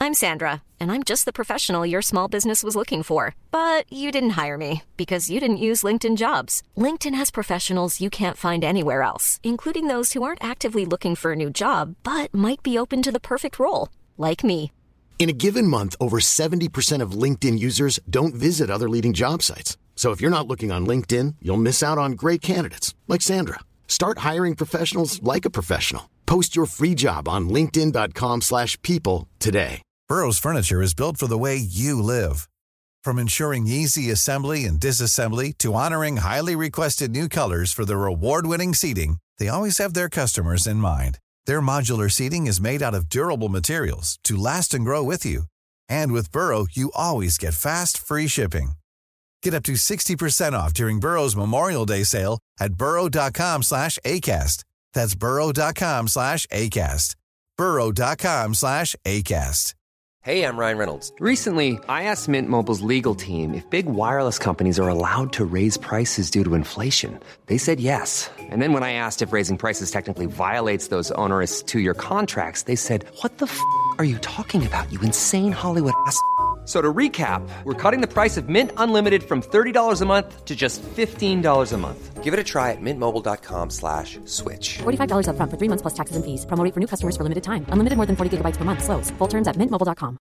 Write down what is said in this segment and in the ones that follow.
I'm Sandra, and I'm just the professional your small business was looking for. But you didn't hire me because you didn't use LinkedIn jobs. LinkedIn has professionals you can't find anywhere else, including those who aren't actively looking for a new job but might be open to the perfect role, like me. In a given month, over 70% of LinkedIn users don't visit other leading job sites. So if you're not looking on LinkedIn, you'll miss out on great candidates like Sandra. Start hiring professionals like a professional. Post your free job on linkedin.com/people slash people today. Burrow's furniture is built for the way you live. From ensuring easy assembly and disassembly to honoring highly requested new colors for their award-winning seating, they always have their customers in mind. Their modular seating is made out of durable materials to last and grow with you. And with Burrow, you always get fast, free shipping. Get up to 60% off during Burrow's Memorial Day sale at burrow.com slash ACAST. That's burrow.com slash ACAST. burrow.com slash ACAST. Hey, I'm Ryan Reynolds. Recently, I asked Mint Mobile's legal team if big wireless companies are allowed to raise prices due to inflation. They said yes. And then when I asked if raising prices technically violates those onerous two-year contracts, they said, what the f*** are you talking about, you insane Hollywood ass?" So to recap, we're cutting the price of Mint Unlimited from $30 a month to just $15 a month. Give it a try at mintmobile.com slash switch. $45 upfront for three months plus taxes and fees. Promo rate for new customers for limited time. Unlimited more than 40 gigabytes per month. Slows. Full terms at mintmobile.com.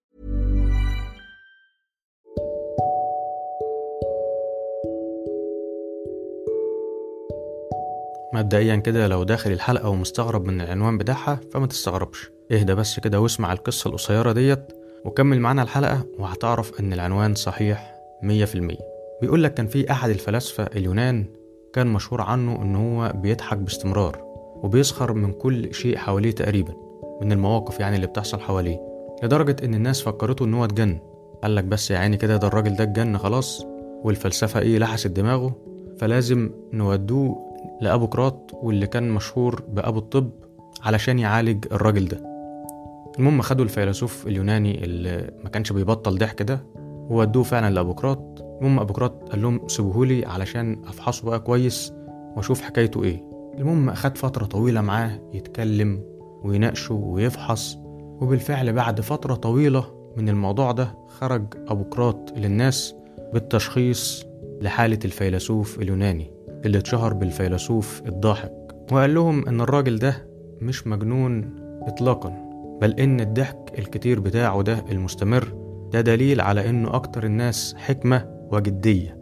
مبدئيا كده لو داخل الحلقة ومستغرب من العنوان بتاعها فما تستغربش اهدى بس كده واسمع القصة القصيرة ديت وكمل معانا الحلقة وهتعرف ان العنوان صحيح مية في المية بيقول لك كان في احد الفلاسفة اليونان كان مشهور عنه ان هو بيضحك باستمرار وبيسخر من كل شيء حواليه تقريبا من المواقف يعني اللي بتحصل حواليه لدرجة ان الناس فكرته ان هو اتجن قال لك بس يا عيني كده ده الراجل ده اتجن خلاص والفلسفة ايه لحست دماغه فلازم نودوه لأبوقراط واللي كان مشهور بأبو الطب علشان يعالج الراجل ده المهم خدوا الفيلسوف اليوناني اللي ما كانش بيبطل ضحك ده وودوه فعلا لأبوقراط المهم أبوقراط قال لهم سيبوهولي علشان أفحصه بقى كويس وأشوف حكايته إيه المهم أخد فترة طويلة معاه يتكلم ويناقشه ويفحص وبالفعل بعد فترة طويلة من الموضوع ده خرج أبوقراط للناس بالتشخيص لحالة الفيلسوف اليوناني اللي اتشهر بالفيلسوف الضاحك وقال لهم إن الراجل ده مش مجنون إطلاقا بل إن الضحك الكتير بتاعه ده المستمر ده دليل على إنه أكتر الناس حكمة وجدية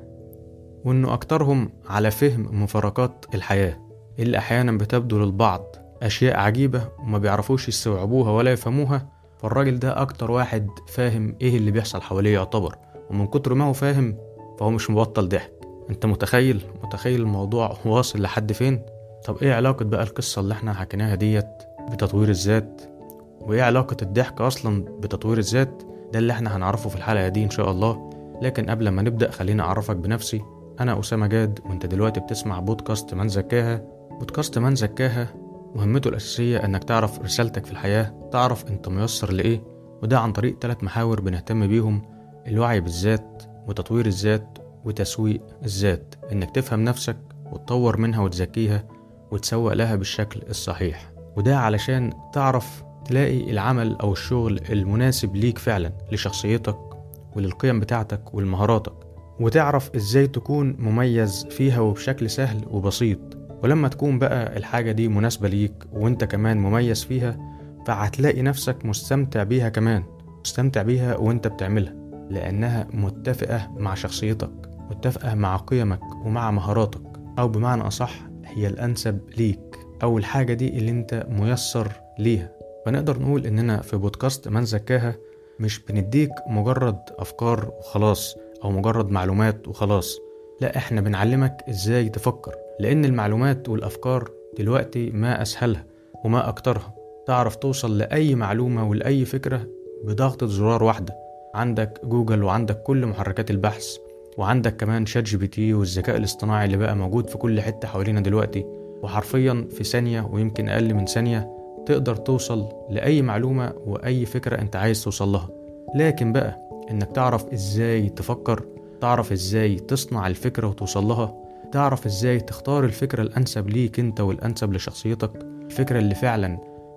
وإنه أكترهم على فهم مفارقات الحياة اللي أحيانا بتبدو للبعض أشياء عجيبة وما بيعرفوش يستوعبوها ولا يفهموها فالراجل ده أكتر واحد فاهم إيه اللي بيحصل حواليه يعتبر ومن كتر ما هو فاهم فهو مش مبطل ضحك انت متخيل متخيل الموضوع واصل لحد فين طب ايه علاقة بقى القصة اللي احنا حكيناها ديت بتطوير الذات وايه علاقة الضحك اصلا بتطوير الذات ده اللي احنا هنعرفه في الحلقة دي ان شاء الله لكن قبل ما نبدأ خليني اعرفك بنفسي انا اسامة جاد وانت دلوقتي بتسمع بودكاست من زكاها بودكاست من زكاها مهمته الأساسية إنك تعرف رسالتك في الحياة تعرف أنت ميسر لإيه وده عن طريق ثلاث محاور بنهتم بيهم الوعي بالذات وتطوير الذات وتسويق الذات إنك تفهم نفسك وتطور منها وتزكيها وتسوق لها بالشكل الصحيح وده علشان تعرف تلاقي العمل أو الشغل المناسب ليك فعلا لشخصيتك وللقيم بتاعتك ولمهاراتك وتعرف ازاي تكون مميز فيها وبشكل سهل وبسيط ولما تكون بقى الحاجة دي مناسبة ليك وانت كمان مميز فيها فهتلاقي نفسك مستمتع بيها كمان مستمتع بيها وانت بتعملها لأنها متفقة مع شخصيتك متفقة مع قيمك ومع مهاراتك أو بمعنى أصح هي الأنسب ليك أو الحاجة دي اللي انت ميسر ليها فنقدر نقول إننا في بودكاست من زكاها مش بنديك مجرد أفكار وخلاص أو مجرد معلومات وخلاص لا احنا بنعلمك ازاي تفكر لأن المعلومات والأفكار دلوقتي ما أسهلها وما أكترها تعرف توصل لأي معلومة ولأي فكرة بضغطة زرار واحدة عندك جوجل وعندك كل محركات البحث وعندك كمان شات جي بي تي والذكاء الاصطناعي اللي بقى موجود في كل حتة حوالينا دلوقتي وحرفيا في ثانية ويمكن أقل من ثانية تقدر توصل لأي معلومة وأي فكرة أنت عايز توصل لها لكن بقى إنك تعرف إزاي تفكر تعرف إزاي تصنع الفكرة وتوصل لها تعرف إزاي تختار الفكرة الأنسب ليك أنت والأنسب لشخصيتك الفكرة اللي فعلا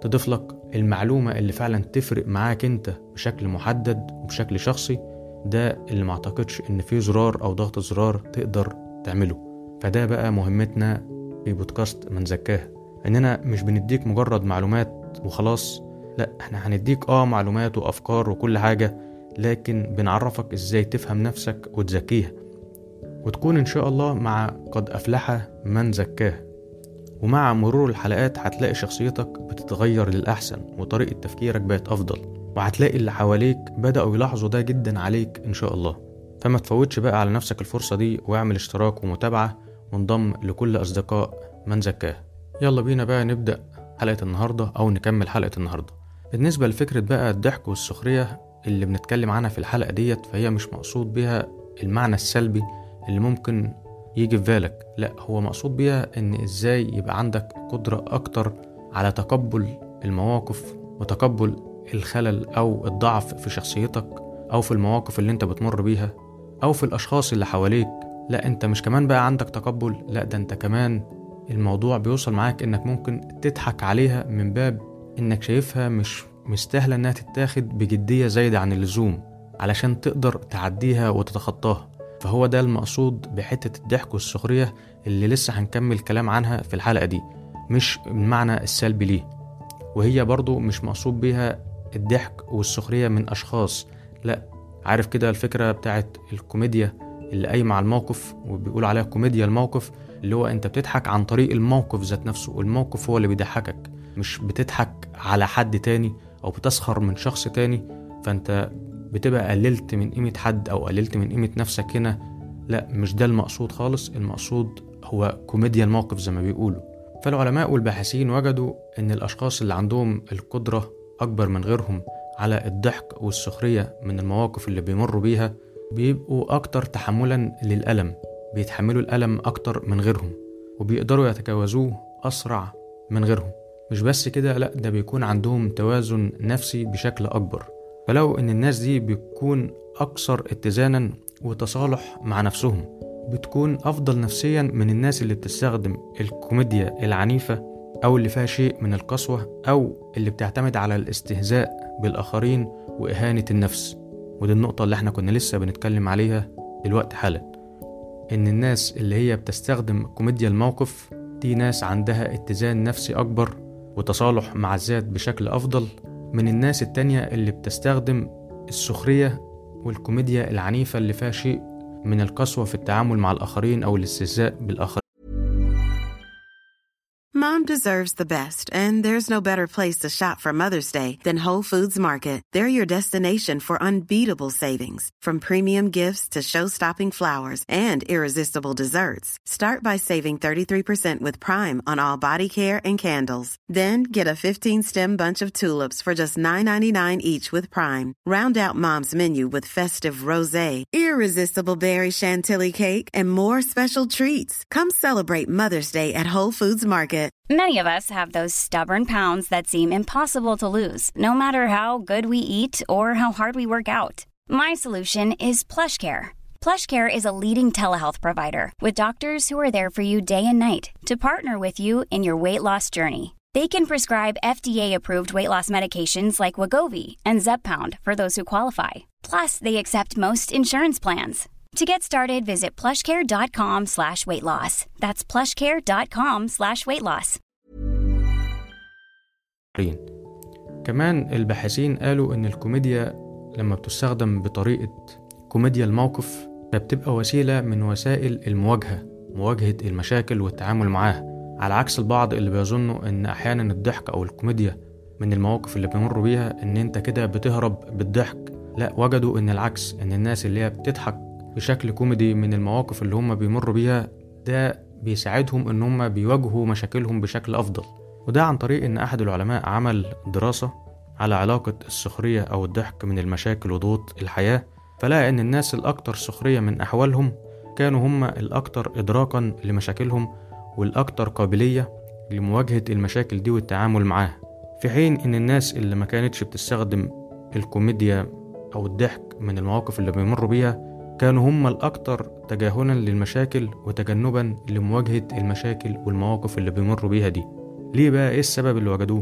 تضيف لك المعلومة اللي فعلا تفرق معاك انت بشكل محدد وبشكل شخصي ده اللي معتقدش ان في زرار او ضغط زرار تقدر تعمله فده بقى مهمتنا في بودكاست من زكاها اننا مش بنديك مجرد معلومات وخلاص لا احنا هنديك اه معلومات وافكار وكل حاجة لكن بنعرفك ازاي تفهم نفسك وتزكيها وتكون ان شاء الله مع قد افلح من زكاها ومع مرور الحلقات هتلاقي شخصيتك بتتغير للأحسن وطريقة تفكيرك بقت أفضل وهتلاقي اللي حواليك بدأوا يلاحظوا ده جدا عليك إن شاء الله فما تفوتش بقى على نفسك الفرصة دي واعمل اشتراك ومتابعة وانضم لكل أصدقاء من زكاه يلا بينا بقى نبدأ حلقة النهاردة أو نكمل حلقة النهاردة بالنسبة لفكرة بقى الضحك والسخرية اللي بنتكلم عنها في الحلقة ديت فهي مش مقصود بها المعنى السلبي اللي ممكن يجي في بالك لا هو مقصود بيها ان ازاي يبقى عندك قدرة اكتر على تقبل المواقف وتقبل الخلل او الضعف في شخصيتك او في المواقف اللي انت بتمر بيها او في الاشخاص اللي حواليك لا انت مش كمان بقى عندك تقبل لا ده انت كمان الموضوع بيوصل معاك انك ممكن تضحك عليها من باب انك شايفها مش مستاهلة انها تتاخد بجدية زايدة عن اللزوم علشان تقدر تعديها وتتخطاها فهو ده المقصود بحتة الضحك والسخرية اللي لسه هنكمل كلام عنها في الحلقة دي مش المعنى السلبي ليه وهي برضو مش مقصود بيها الضحك والسخرية من أشخاص لا عارف كده الفكرة بتاعت الكوميديا اللي قايمة على الموقف وبيقول عليها كوميديا الموقف اللي هو انت بتضحك عن طريق الموقف ذات نفسه والموقف هو اللي بيضحكك مش بتضحك على حد تاني او بتسخر من شخص تاني فانت بتبقى قللت من قيمة حد أو قللت من قيمة نفسك هنا لا مش ده المقصود خالص المقصود هو كوميديا الموقف زي ما بيقولوا فالعلماء والباحثين وجدوا إن الأشخاص اللي عندهم القدرة أكبر من غيرهم على الضحك والسخرية من المواقف اللي بيمروا بيها بيبقوا أكتر تحملا للألم بيتحملوا الألم أكتر من غيرهم وبيقدروا يتجاوزوه أسرع من غيرهم مش بس كده لأ ده بيكون عندهم توازن نفسي بشكل أكبر فلو ان الناس دي بتكون اكثر اتزانا وتصالح مع نفسهم بتكون افضل نفسيا من الناس اللي بتستخدم الكوميديا العنيفة او اللي فيها شيء من القسوة او اللي بتعتمد على الاستهزاء بالاخرين واهانة النفس ودي النقطة اللي احنا كنا لسه بنتكلم عليها دلوقتي حالا ان الناس اللي هي بتستخدم كوميديا الموقف دي ناس عندها اتزان نفسي اكبر وتصالح مع الذات بشكل افضل من الناس التانية اللي بتستخدم السخرية والكوميديا العنيفة اللي فيها شيء من القسوة في التعامل مع الآخرين أو الاستهزاء بالآخرين Mom deserves the best, and there's no better place to shop for Mother's Day than Whole Foods Market. They're your destination for unbeatable savings, from premium gifts to show-stopping flowers and irresistible desserts. Start by saving 33% with Prime on all body care and candles. Then get a 15-stem bunch of tulips for just $9.99 each with Prime. Round out Mom's menu with festive rosé, irresistible berry chantilly cake, and more special treats. Come celebrate Mother's Day at Whole Foods Market. Many of us have those stubborn pounds that seem impossible to lose, no matter how good we eat or how hard we work out. My solution is PlushCare. PlushCare is a leading telehealth provider with doctors who are there for you day and night to partner with you in your weight loss journey. They can prescribe FDA-approved weight loss medications like Wagovi and Zepbound for those who qualify. Plus, they accept most insurance plans. To get started, visit plushcare.com slash weight loss. That's plushcare.com slash weight loss. كمان الباحثين قالوا إن الكوميديا لما بتستخدم بطريقة كوميديا الموقف فبتبقى وسيلة من وسائل المواجهة مواجهة المشاكل والتعامل معاها على عكس البعض اللي بيظنوا إن أحيانا الضحك أو الكوميديا من المواقف اللي بيمروا بيها إن أنت كده بتهرب بالضحك لا وجدوا إن العكس إن الناس اللي هي بتضحك بشكل كوميدي من المواقف اللي هم بيمروا بيها ده بيساعدهم ان هم بيواجهوا مشاكلهم بشكل افضل وده عن طريق ان احد العلماء عمل دراسة على علاقة السخرية او الضحك من المشاكل وضغوط الحياة فلقى ان الناس الاكثر سخرية من احوالهم كانوا هم الاكثر ادراكا لمشاكلهم والاكثر قابلية لمواجهة المشاكل دي والتعامل معاها في حين ان الناس اللي ما كانتش بتستخدم الكوميديا او الضحك من المواقف اللي بيمروا بيها كانوا هم الأكثر تجاهلا للمشاكل وتجنبا لمواجهة المشاكل والمواقف اللي بيمروا بيها دي ليه بقى إيه السبب اللي وجدوه؟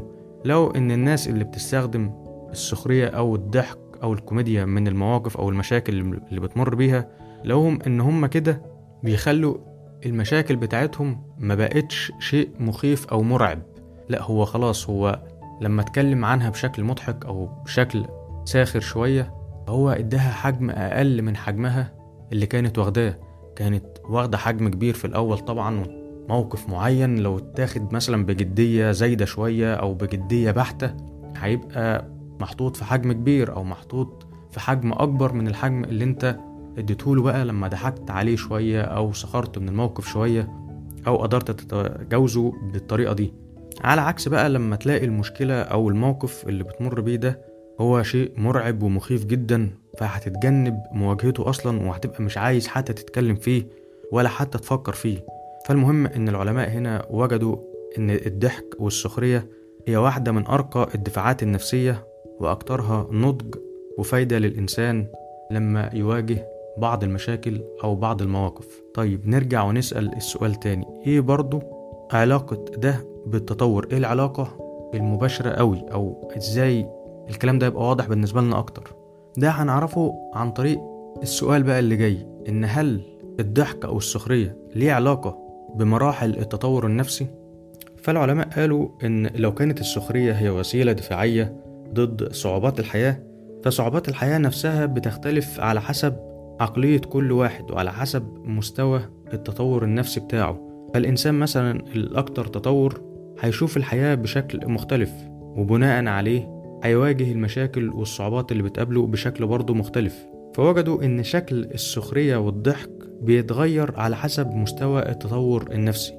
لو إن الناس اللي بتستخدم السخرية أو الضحك أو الكوميديا من المواقف أو المشاكل اللي بتمر بيها لوهم إن هم كده بيخلوا المشاكل بتاعتهم ما بقتش شيء مخيف أو مرعب لا هو خلاص هو لما اتكلم عنها بشكل مضحك أو بشكل ساخر شوية هو اداها حجم أقل من حجمها اللي كانت واخداه كانت واخدة حجم كبير في الأول طبعا موقف معين لو اتاخد مثلا بجدية زايدة شوية أو بجدية بحتة هيبقى محطوط في حجم كبير أو محطوط في حجم أكبر من الحجم اللي أنت اديتهوله بقى لما ضحكت عليه شوية أو سخرت من الموقف شوية أو قدرت تتجاوزه بالطريقة دي على عكس بقى لما تلاقي المشكلة أو الموقف اللي بتمر بيه ده هو شيء مرعب ومخيف جدا فهتتجنب مواجهته أصلا وهتبقى مش عايز حتى تتكلم فيه ولا حتى تفكر فيه فالمهم إن العلماء هنا وجدوا إن الضحك والسخرية هي واحدة من أرقى الدفاعات النفسية وأكثرها نضج وفايدة للإنسان لما يواجه بعض المشاكل أو بعض المواقف طيب نرجع ونسأل السؤال تاني إيه برضو علاقة ده بالتطور إيه العلاقة المباشرة قوي أو إزاي الكلام ده يبقى واضح بالنسبة لنا أكتر ده هنعرفه عن طريق السؤال بقى اللي جاي إن هل الضحك أو السخرية ليه علاقة بمراحل التطور النفسي؟ فالعلماء قالوا إن لو كانت السخرية هي وسيلة دفاعية ضد صعوبات الحياة فصعوبات الحياة نفسها بتختلف على حسب عقلية كل واحد وعلى حسب مستوى التطور النفسي بتاعه فالإنسان مثلا الأكثر تطور هيشوف الحياة بشكل مختلف وبناء عليه هيواجه المشاكل والصعوبات اللي بتقابله بشكل برضه مختلف فوجدوا إن شكل السخرية والضحك بيتغير على حسب مستوى التطور النفسي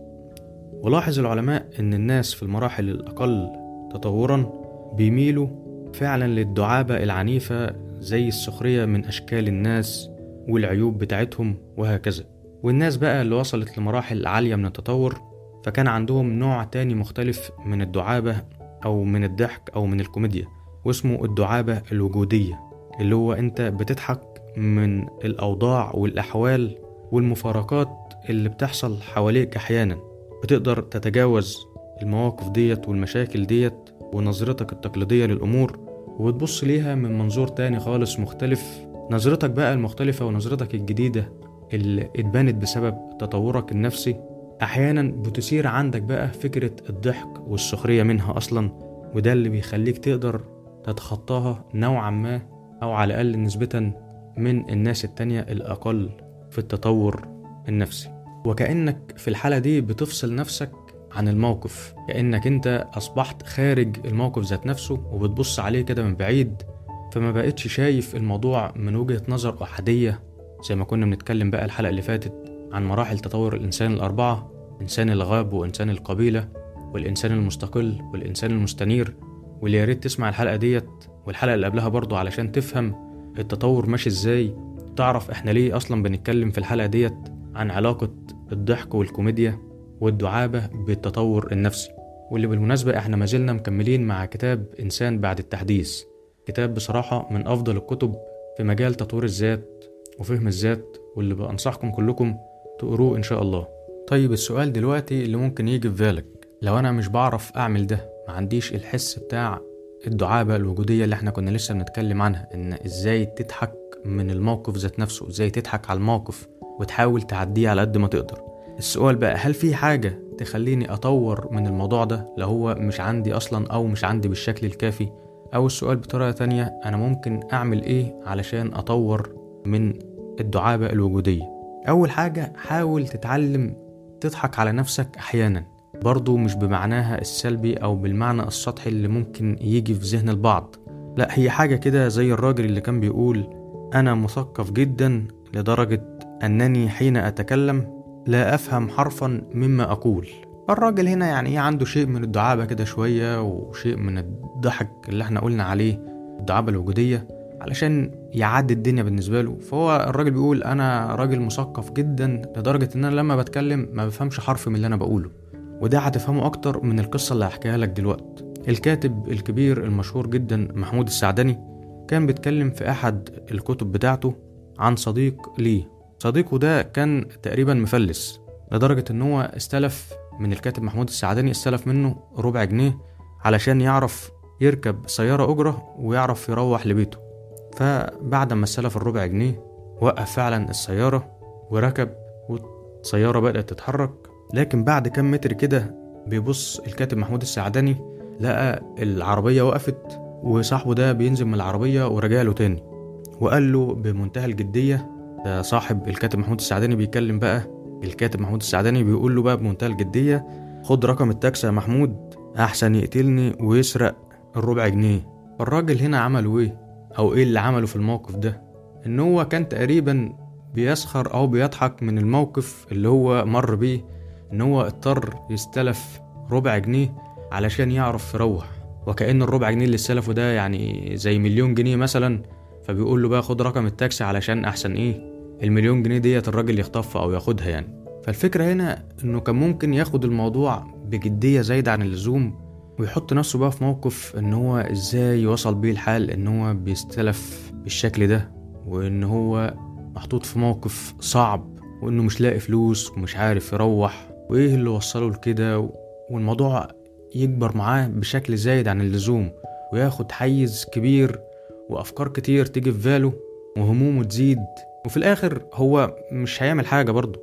ولاحظ العلماء إن الناس في المراحل الأقل تطورا بيميلوا فعلا للدعابة العنيفة زي السخرية من أشكال الناس والعيوب بتاعتهم وهكذا والناس بقى اللي وصلت لمراحل عالية من التطور فكان عندهم نوع تاني مختلف من الدعابة أو من الضحك أو من الكوميديا واسمه الدعابة الوجودية اللي هو أنت بتضحك من الأوضاع والأحوال والمفارقات اللي بتحصل حواليك أحيانا بتقدر تتجاوز المواقف ديت والمشاكل ديت ونظرتك التقليدية للأمور وبتبص ليها من منظور تاني خالص مختلف نظرتك بقى المختلفة ونظرتك الجديدة اللي اتبنت بسبب تطورك النفسي أحيانا بتثير عندك بقى فكرة الضحك والسخرية منها أصلا وده اللي بيخليك تقدر تتخطاها نوعا ما أو على الأقل نسبة من الناس التانية الأقل في التطور النفسي وكأنك في الحالة دي بتفصل نفسك عن الموقف كأنك انت أصبحت خارج الموقف ذات نفسه وبتبص عليه كده من بعيد فما بقتش شايف الموضوع من وجهة نظر أحادية زي ما كنا بنتكلم بقى الحلقة اللي فاتت عن مراحل تطور الإنسان الأربعة إنسان الغاب وإنسان القبيلة والإنسان المستقل والإنسان المستنير واللي يا ريت تسمع الحلقة ديت والحلقة اللي قبلها برضو علشان تفهم التطور ماشي ازاي تعرف احنا ليه اصلا بنتكلم في الحلقة ديت عن علاقة الضحك والكوميديا والدعابة بالتطور النفسي واللي بالمناسبة احنا ما زلنا مكملين مع كتاب إنسان بعد التحديث كتاب بصراحة من أفضل الكتب في مجال تطوير الذات وفهم الذات واللي بأنصحكم كلكم تقروه إن شاء الله طيب السؤال دلوقتي اللي ممكن يجي في بالك لو أنا مش بعرف أعمل ده ما عنديش الحس بتاع الدعابة الوجودية اللي احنا كنا لسه بنتكلم عنها ان ازاي تضحك من الموقف ذات نفسه ازاي تضحك على الموقف وتحاول تعديه على قد ما تقدر السؤال بقى هل في حاجة تخليني أطور من الموضوع ده لو هو مش عندي أصلا أو مش عندي بالشكل الكافي أو السؤال بطريقة تانية أنا ممكن أعمل إيه علشان أطور من الدعابة الوجودية أول حاجة حاول تتعلم تضحك على نفسك أحيانا برضو مش بمعناها السلبي أو بالمعنى السطحي اللي ممكن يجي في ذهن البعض لا هي حاجة كده زي الراجل اللي كان بيقول أنا مثقف جدا لدرجة أنني حين أتكلم لا أفهم حرفا مما أقول الراجل هنا يعني ايه عنده شيء من الدعابة كده شوية وشيء من الضحك اللي احنا قلنا عليه الدعابة الوجودية علشان يعدي الدنيا بالنسبة له فهو الراجل بيقول أنا راجل مثقف جدا لدرجة إن أنا لما بتكلم ما بفهمش حرف من اللي أنا بقوله وده هتفهمه أكتر من القصة اللي هحكيها لك دلوقتي الكاتب الكبير المشهور جدا محمود السعدني كان بيتكلم في أحد الكتب بتاعته عن صديق ليه صديقه ده كان تقريبا مفلس لدرجة إن هو استلف من الكاتب محمود السعدني استلف منه ربع جنيه علشان يعرف يركب سيارة أجرة ويعرف يروح لبيته فبعد ما استلف الربع جنيه وقف فعلا السيارة وركب والسيارة بدأت تتحرك لكن بعد كام متر كده بيبص الكاتب محمود السعدني لقى العربية وقفت وصاحبه ده بينزل من العربية ورجع له تاني وقال له بمنتهى الجدية ده صاحب الكاتب محمود السعدني بيتكلم بقى الكاتب محمود السعدني بيقول له بقى بمنتهى الجدية خد رقم التاكسي يا محمود أحسن يقتلني ويسرق الربع جنيه فالراجل هنا عمله إيه أو إيه اللي عمله في الموقف ده إن هو كان تقريبا بيسخر أو بيضحك من الموقف اللي هو مر بيه إن هو اضطر يستلف ربع جنيه علشان يعرف يروح وكأن الربع جنيه اللي استلفه ده يعني زي مليون جنيه مثلا فبيقول له بقى خد رقم التاكسي علشان أحسن إيه المليون جنيه ديت الراجل يخطفها أو ياخدها يعني فالفكرة هنا إنه كان ممكن ياخد الموضوع بجدية زايدة عن اللزوم ويحط نفسه بقى في موقف إن هو إزاي وصل بيه الحال إن هو بيستلف بالشكل ده وإن هو محطوط في موقف صعب وإنه مش لاقي فلوس ومش عارف يروح وإيه اللي وصله لكده والموضوع يكبر معاه بشكل زايد عن اللزوم وياخد حيز كبير وأفكار كتير تيجي في باله وهمومه تزيد وفي الآخر هو مش هيعمل حاجة برضه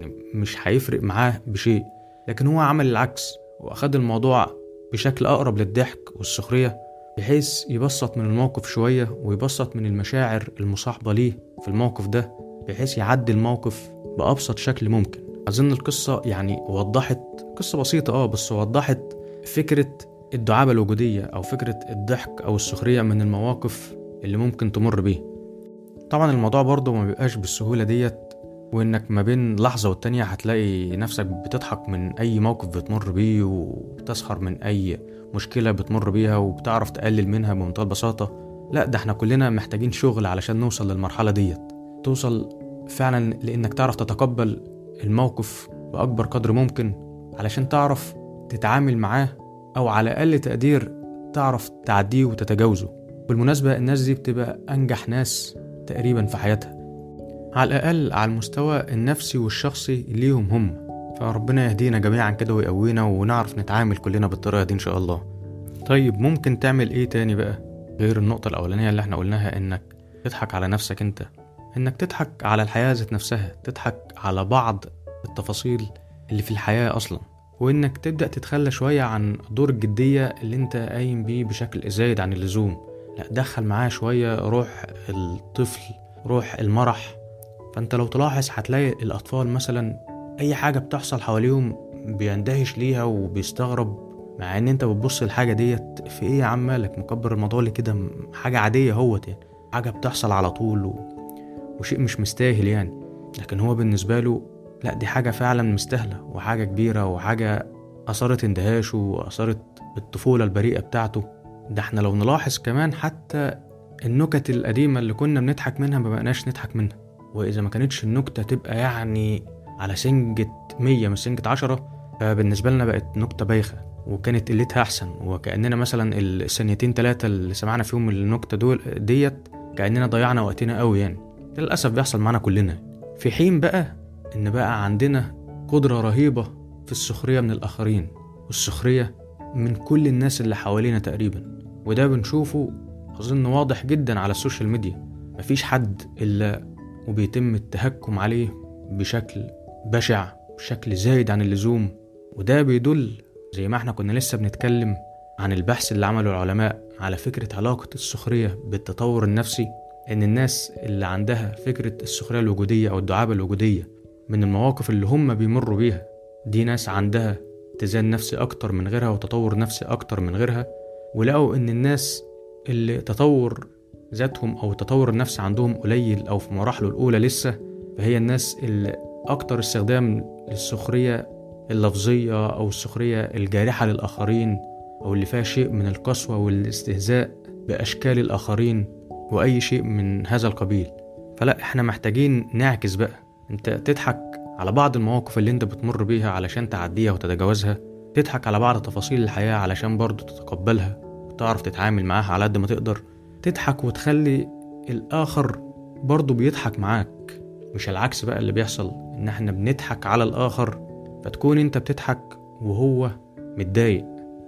مش هيفرق معاه بشيء لكن هو عمل العكس وأخد الموضوع بشكل أقرب للضحك والسخرية بحيث يبسط من الموقف شوية ويبسط من المشاعر المصاحبة ليه في الموقف ده بحيث يعدي الموقف بأبسط شكل ممكن أظن القصة يعني وضحت قصة بسيطة اه بس وضحت فكرة الدعابة الوجودية أو فكرة الضحك أو السخرية من المواقف اللي ممكن تمر بيه طبعا الموضوع برضه ما بيبقاش بالسهولة ديت وإنك ما بين لحظة والتانية هتلاقي نفسك بتضحك من أي موقف بتمر بيه وبتسخر من أي مشكلة بتمر بيها وبتعرف تقلل منها بمنتهى البساطة لا ده احنا كلنا محتاجين شغل علشان نوصل للمرحلة ديت توصل فعلا لإنك تعرف تتقبل الموقف بأكبر قدر ممكن علشان تعرف تتعامل معاه أو على أقل تقدير تعرف تعديه وتتجاوزه بالمناسبة الناس دي بتبقى أنجح ناس تقريبا في حياتها على الأقل على المستوى النفسي والشخصي ليهم هم فربنا يهدينا جميعا كده ويقوينا ونعرف نتعامل كلنا بالطريقة دي إن شاء الله طيب ممكن تعمل إيه تاني بقى غير النقطة الأولانية اللي احنا قلناها إنك تضحك على نفسك أنت إنك تضحك على الحياة ذات نفسها تضحك على بعض التفاصيل اللي في الحياة أصلا وإنك تبدأ تتخلى شوية عن دور الجدية اللي أنت قايم بيه بشكل زايد عن اللزوم لا دخل معاه شوية روح الطفل روح المرح فأنت لو تلاحظ هتلاقي الأطفال مثلا أي حاجة بتحصل حواليهم بيندهش ليها وبيستغرب مع ان انت بتبص الحاجة ديت في ايه يا عم مالك مكبر الموضوع ليه كده حاجة عادية هوت يعني حاجة بتحصل على طول و... وشيء مش مستاهل يعني لكن هو بالنسبة له لا دي حاجة فعلا مستاهلة وحاجة كبيرة وحاجة أثرت اندهاشه وأثرت الطفولة البريئة بتاعته ده احنا لو نلاحظ كمان حتى النكت القديمة اللي كنا بنضحك منها ما بقناش نضحك منها وإذا ما كانتش النكتة تبقى يعني على سنجة مية مش سنجة عشرة فبالنسبة لنا بقت نكتة بايخة وكانت قلتها أحسن وكأننا مثلا الثانيتين تلاتة اللي سمعنا فيهم النكتة دول ديت كأننا ضيعنا وقتنا قوي يعني ده للأسف بيحصل معانا كلنا في حين بقى إن بقى عندنا قدرة رهيبة في السخرية من الآخرين والسخرية من كل الناس اللي حوالينا تقريبا وده بنشوفه أظن واضح جدا على السوشيال ميديا مفيش حد إلا وبيتم التهكم عليه بشكل بشع بشكل زايد عن اللزوم وده بيدل زي ما احنا كنا لسه بنتكلم عن البحث اللي عمله العلماء على فكرة علاقة السخرية بالتطور النفسي إن الناس اللي عندها فكرة السخرية الوجودية أو الدعابة الوجودية من المواقف اللي هم بيمروا بيها دي ناس عندها اتزان نفسي أكتر من غيرها وتطور نفسي أكتر من غيرها ولقوا إن الناس اللي تطور ذاتهم أو التطور النفسي عندهم قليل أو في مراحله الأولى لسه فهي الناس اللي أكتر استخدام للسخرية اللفظية أو السخرية الجارحة للآخرين أو اللي فيها شيء من القسوة والاستهزاء بأشكال الآخرين وأي شيء من هذا القبيل فلا احنا محتاجين نعكس بقى انت تضحك على بعض المواقف اللي انت بتمر بيها علشان تعديها وتتجاوزها تضحك على بعض تفاصيل الحياة علشان برضه تتقبلها وتعرف تتعامل معاها على قد ما تقدر تضحك وتخلي الآخر برضه بيضحك معاك مش العكس بقى اللي بيحصل إن إحنا بنضحك على الآخر فتكون أنت بتضحك وهو متضايق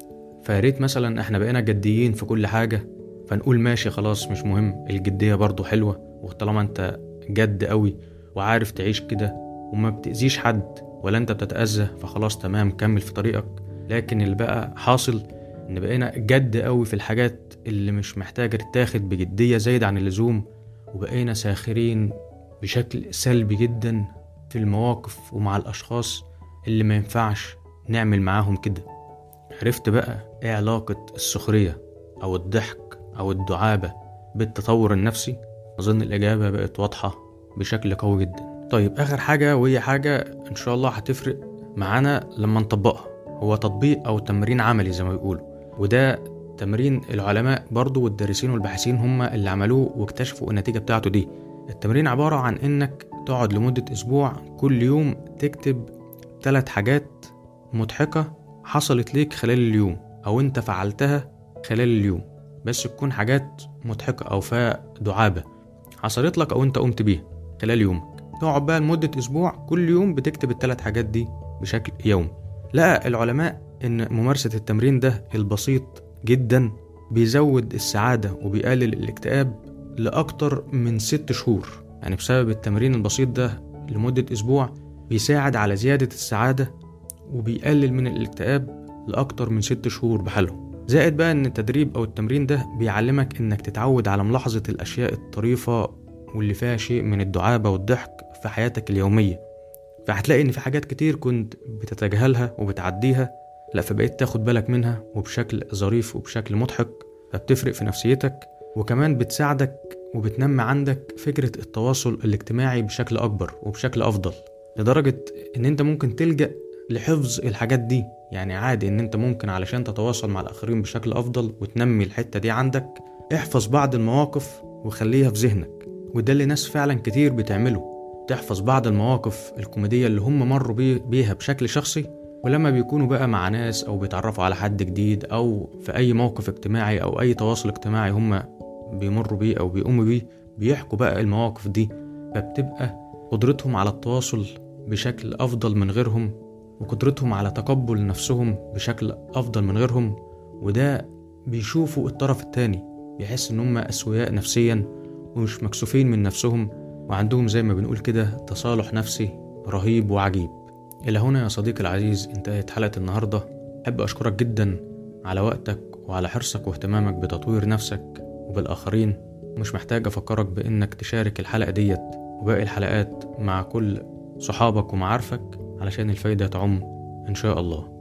فياريت مثلا احنا بقينا جديين في كل حاجة فنقول ماشي خلاص مش مهم الجدية برضو حلوة وطالما انت جد قوي وعارف تعيش كده وما بتأذيش حد ولا انت بتتأذى فخلاص تمام كمل في طريقك لكن اللي بقى حاصل ان بقينا جد قوي في الحاجات اللي مش محتاجة تتاخد بجدية زايد عن اللزوم وبقينا ساخرين بشكل سلبي جدا في المواقف ومع الأشخاص اللي ما ينفعش نعمل معاهم كده عرفت بقى ايه علاقة السخرية أو الضحك أو الدعابة بالتطور النفسي أظن الإجابة بقت واضحة بشكل قوي جدا طيب آخر حاجة وهي حاجة إن شاء الله هتفرق معانا لما نطبقها هو تطبيق أو تمرين عملي زي ما بيقولوا وده تمرين العلماء برضو والدارسين والباحثين هم اللي عملوه واكتشفوا النتيجة بتاعته دي التمرين عبارة عن إنك تقعد لمدة أسبوع كل يوم تكتب ثلاث حاجات مضحكة حصلت ليك خلال اليوم أو أنت فعلتها خلال اليوم بس تكون حاجات مضحكة أو فيها دعابة حصلت لك أو أنت قمت بيها خلال يومك تقعد بقى لمدة أسبوع كل يوم بتكتب الثلاث حاجات دي بشكل يومي لقى العلماء إن ممارسة التمرين ده البسيط جدا بيزود السعادة وبيقلل الاكتئاب لأكتر من ست شهور يعني بسبب التمرين البسيط ده لمدة أسبوع بيساعد على زيادة السعادة وبيقلل من الاكتئاب لأكتر من ست شهور بحالهم زائد بقى إن التدريب أو التمرين ده بيعلمك إنك تتعود على ملاحظة الأشياء الطريفة واللي فيها شيء من الدعابة والضحك في حياتك اليومية فهتلاقي إن في حاجات كتير كنت بتتجاهلها وبتعديها لا فبقيت تاخد بالك منها وبشكل ظريف وبشكل مضحك فبتفرق في نفسيتك وكمان بتساعدك وبتنمي عندك فكرة التواصل الاجتماعي بشكل أكبر وبشكل أفضل لدرجة إن أنت ممكن تلجأ لحفظ الحاجات دي يعني عادي إن أنت ممكن علشان تتواصل مع الآخرين بشكل أفضل وتنمي الحتة دي عندك احفظ بعض المواقف وخليها في ذهنك وده اللي ناس فعلا كتير بتعمله تحفظ بعض المواقف الكوميدية اللي هم مروا بي- بيها بشكل شخصي ولما بيكونوا بقى مع ناس أو بيتعرفوا على حد جديد أو في أي موقف اجتماعي أو أي تواصل اجتماعي هم بيمروا بيه أو بيقوموا بيه بيحكوا بقى المواقف دي فبتبقى قدرتهم على التواصل بشكل أفضل من غيرهم وقدرتهم على تقبل نفسهم بشكل أفضل من غيرهم وده بيشوفوا الطرف التاني بيحس إن هم أسوياء نفسيا ومش مكسوفين من نفسهم وعندهم زي ما بنقول كده تصالح نفسي رهيب وعجيب إلى هنا يا صديقي العزيز انتهت حلقة النهاردة أحب أشكرك جدا على وقتك وعلى حرصك واهتمامك بتطوير نفسك وبالآخرين ومش محتاج أفكرك بإنك تشارك الحلقة ديت وباقي الحلقات مع كل صحابك ومعارفك علشان الفايدة تعم إن شاء الله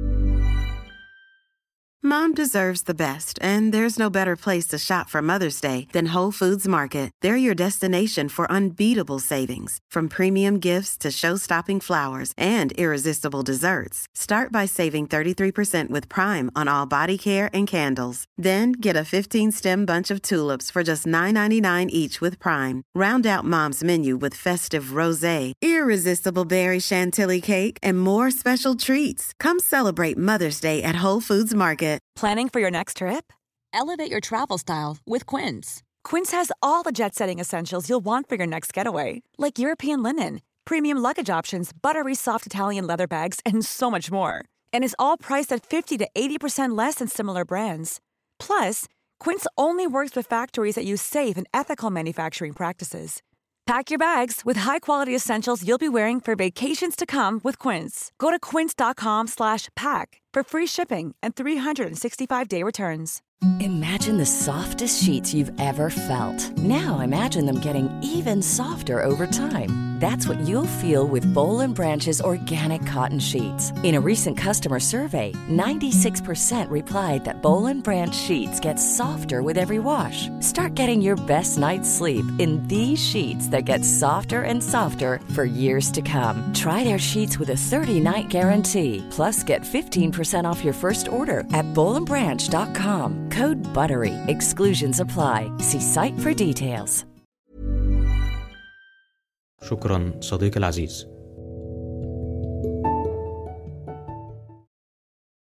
Mom deserves the best, and there's no better place to shop for Mother's Day than Whole Foods Market. They're your destination for unbeatable savings, from premium gifts to show-stopping flowers and irresistible desserts. Start by saving 33% with Prime on all body care and candles. Then get a 15-stem bunch of tulips for just $9.99 each with Prime. Round out Mom's menu with festive rosé, irresistible berry chantilly cake, and more special treats. Come celebrate Mother's Day at Whole Foods Market. Planning for your next trip? Elevate your travel style with Quince. Quince has all the jet setting essentials you'll want for your next getaway, like European linen, premium luggage options, buttery soft Italian leather bags, and so much more. And is all priced at 50 to 80% less than similar brands. Plus, Quince only works with factories that use safe and ethical manufacturing practices. Pack your bags with high-quality essentials you'll be wearing for vacations to come with Quince. Go to quince.com slash pack for free shipping and 365-day returns. Imagine the softest sheets you've ever felt. Now imagine them getting even softer over time. That's what you'll feel with Bowl and Branch's organic cotton sheets. In a recent customer survey, 96% replied that Bowl and Branch sheets get softer with every wash. Start getting your best night's sleep in these sheets that get softer and softer for years to come. Try their sheets with a 30-night guarantee. Plus, get 15% off your first order at bowlandbranch.com. Code BUTTERY. Exclusions apply. See site for details. شكرا صديقي العزيز